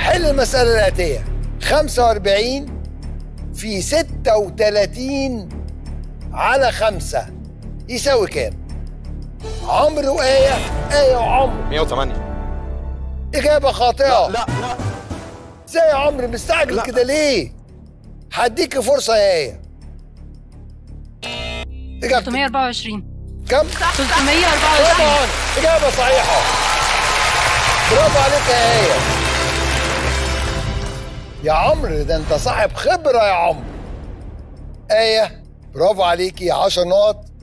حل المسألة الآتية 45 في 36 على 5 يساوي كام؟ عمرو وآية آية وعمرو 108 إجابة خاطئة لا لا ازاي يا عمرو مستعجل لا. كده ليه؟ هديك فرصة يا آية إجابتك 324 كم؟ 324 طبعا إجابة صحيحة برافو عليك يا آية يا عمرو ده أنت صاحب خبرة يا عمرو آية برافو عليكي 10 نقط